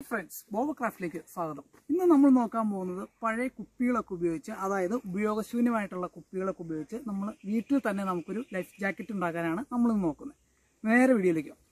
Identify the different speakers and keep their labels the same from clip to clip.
Speaker 1: Friends ബോബ ക്രാഫ്റ്റിലേക്ക് സ്വാഗതം ഇന്ന് നമ്മൾ നോക്കാൻ പോകുന്നത് പഴയ കുപ്പികളൊക്കെ ഉപയോഗിച്ച് അതായത് ഉപയോഗശൂന്യമായിട്ടുള്ള കുപ്പികളൊക്കെ ഉപയോഗിച്ച് നമ്മൾ വീട്ടിൽ തന്നെ നമുക്കൊരു ലൈഫ് ജാക്കറ്റ് ഉണ്ടാക്കാനാണ് നമ്മൾ ഇന്ന് നോക്കുന്നത് നേരെ വീഡിയോയിലേക്ക് പോകാം.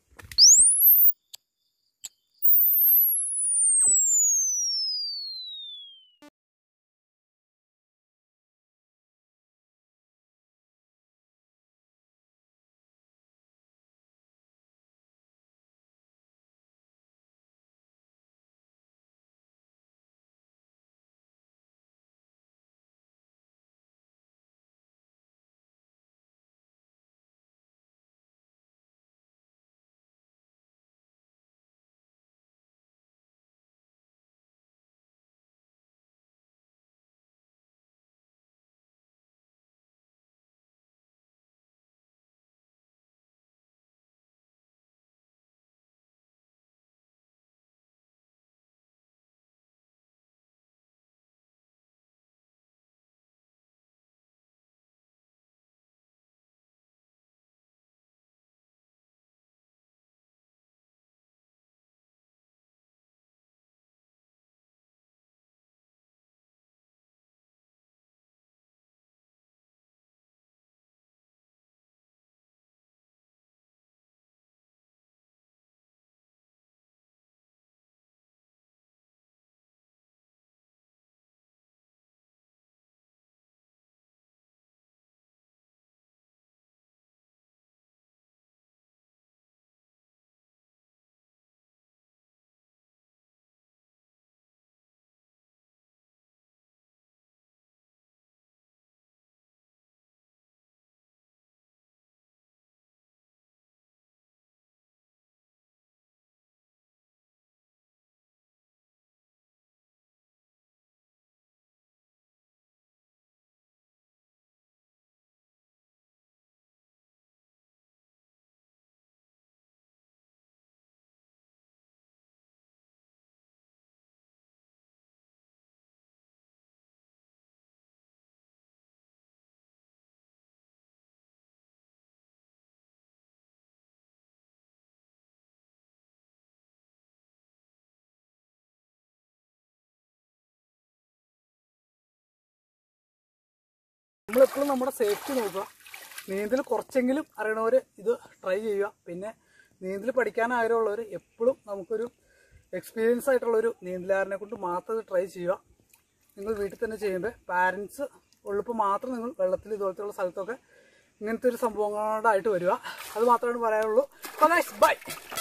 Speaker 1: നമ്മളെപ്പോഴും നമ്മുടെ സേഫ്റ്റി നോക്കുക നീന്തൽ കുറച്ചെങ്കിലും അറിയണവർ ഇത് ട്രൈ ചെയ്യുക പിന്നെ നീന്തൽ പഠിക്കാൻ ആഗ്രഹമുള്ളവർ എപ്പോഴും നമുക്കൊരു എക്സ്പീരിയൻസ് ആയിട്ടുള്ളൊരു നീന്തലുകാരനെ കൊണ്ട് മാത്രം ഇത് ട്രൈ ചെയ്യുക നിങ്ങൾ വീട്ടിൽ തന്നെ ചെയ്യുമ്പോൾ പാരൻസ് ഉള്ളപ്പോൾ മാത്രം നിങ്ങൾ വെള്ളത്തിൽ ഇതുപോലത്തെ സ്ഥലത്തൊക്കെ ഇങ്ങനത്തെ ഒരു സംഭവങ്ങളോടായിട്ട് വരിക അത് മാത്രമാണ് പറയാനുള്ളൂ ബൈ